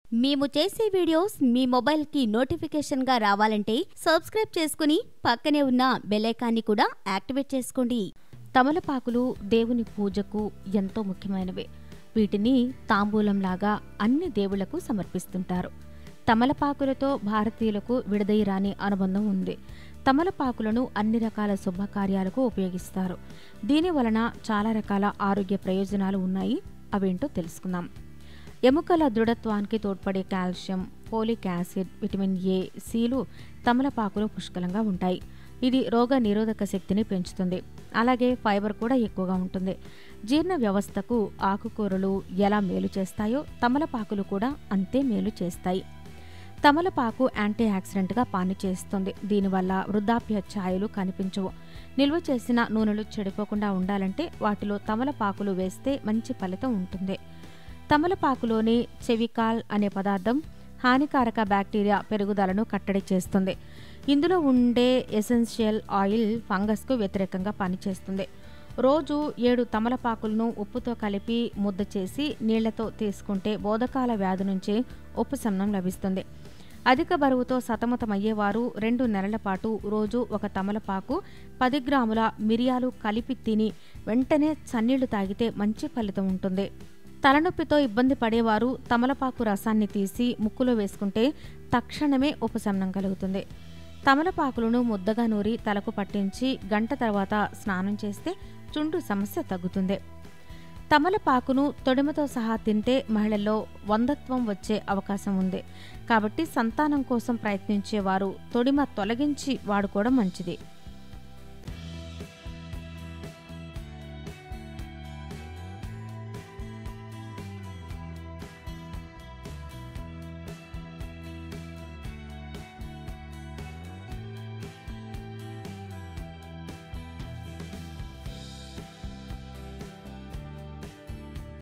మేము చేసే వీడియోస్ మీ మొబైల్కి నోటిఫికేషన్గా రావాలంటే సబ్స్క్రైబ్ చేసుకుని పక్కనే ఉన్న బెలైకాన్ని కూడా యాక్టివేట్ చేసుకోండి తమలపాకులు దేవుని పూజకు ఎంతో ముఖ్యమైనవి వీటిని తాంబూలంలాగా అన్ని దేవుళ్లకు సమర్పిస్తుంటారు తమలపాకులతో భారతీయులకు విడదీయరాని అనుబంధం ఉంది తమలపాకులను అన్ని రకాల శుభకార్యాలకు ఉపయోగిస్తారు దీని వలన చాలా రకాల ఆరోగ్య ప్రయోజనాలు ఉన్నాయి అవేంటో తెలుసుకుందాం ఎముకల దృఢత్వానికి తోడ్పడే calcium folic acid vitamin A సీలు తమలపాకులో పుష్కలంగా ఉంటాయి ఇది రోగ నిరోధక శక్తిని పెంచుతుంది అలాగే ఫైబర్ కూడా ఎక్కువగా ఉంటుంది జీర్ణ వ్యవస్థకు ఆకుకూరలు ఎలా మేలు చేస్తాయో తమలపాకులు కూడా అంతే మేలు చేస్తాయి తమలపాకు యాంటీ ఆక్సిడెంట్గా పనిచేస్తుంది దీనివల్ల వృద్ధాప్య ఛాయలు కనిపించవు నిల్వ చేసిన నూనెలు చెడిపోకుండా ఉండాలంటే వాటిలో తమలపాకులు వేస్తే మంచి ఫలితం ఉంటుంది తమలపాకులోని చెవికాల్ అనే పదార్థం హానికారక బ్యాక్టీరియా పెరుగుదలను కట్టడి చేస్తుంది ఇందులో ఉండే ఎసెన్షియల్ ఆయిల్ ఫంగస్కు వ్యతిరేకంగా పనిచేస్తుంది రోజు ఏడు తమలపాకులను ఉప్పుతో కలిపి ముద్ద చేసి నీళ్లతో తీసుకుంటే బోధకాల వ్యాధి నుంచి ఉపశమనం లభిస్తుంది అధిక బరువుతో సతమతమయ్యేవారు రెండు నెలల పాటు రోజు ఒక తమలపాకు పది గ్రాముల మిరియాలు కలిపి తిని వెంటనే చన్నీళ్లు తాగితే మంచి ఫలితం ఉంటుంది తలనొప్పితో ఇబ్బంది పడేవారు తమలపాకు రసాన్ని తీసి ముక్కులో వేసుకుంటే తక్షణమే ఉపశమనం కలుగుతుంది తమలపాకులను ముద్దగా నూరి తలకు పట్టించి గంట తర్వాత స్నానం చేస్తే చుండు సమస్య తగ్గుతుంది తమలపాకును తొడిమతో సహా తింటే మహిళల్లో వందత్వం వచ్చే అవకాశం ఉంది కాబట్టి సంతానం కోసం ప్రయత్నించేవారు తొడిమ తొలగించి వాడుకోవడం మంచిది